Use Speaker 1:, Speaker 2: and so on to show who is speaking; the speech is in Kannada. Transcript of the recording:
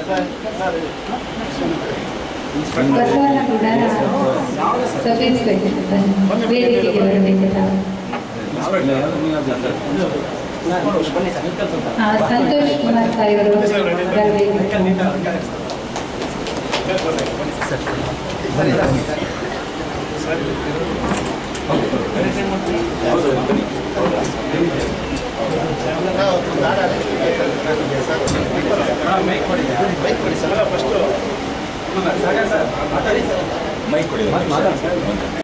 Speaker 1: ಬಸವನಗೌಡ ಸಬ್ ಇನ್ಸ್ಪೆಕ್ಟರ್ ವೇದಿಕೆಗೆ ಬರಬೇಕಲ್ಲ ಆ, ಸಂತೋಷ್ ಕುಮಾರ್ ಸಾಯಿವರು ಬರಬೇಕು
Speaker 2: ಮೈಕ್ ಕೊಡಿ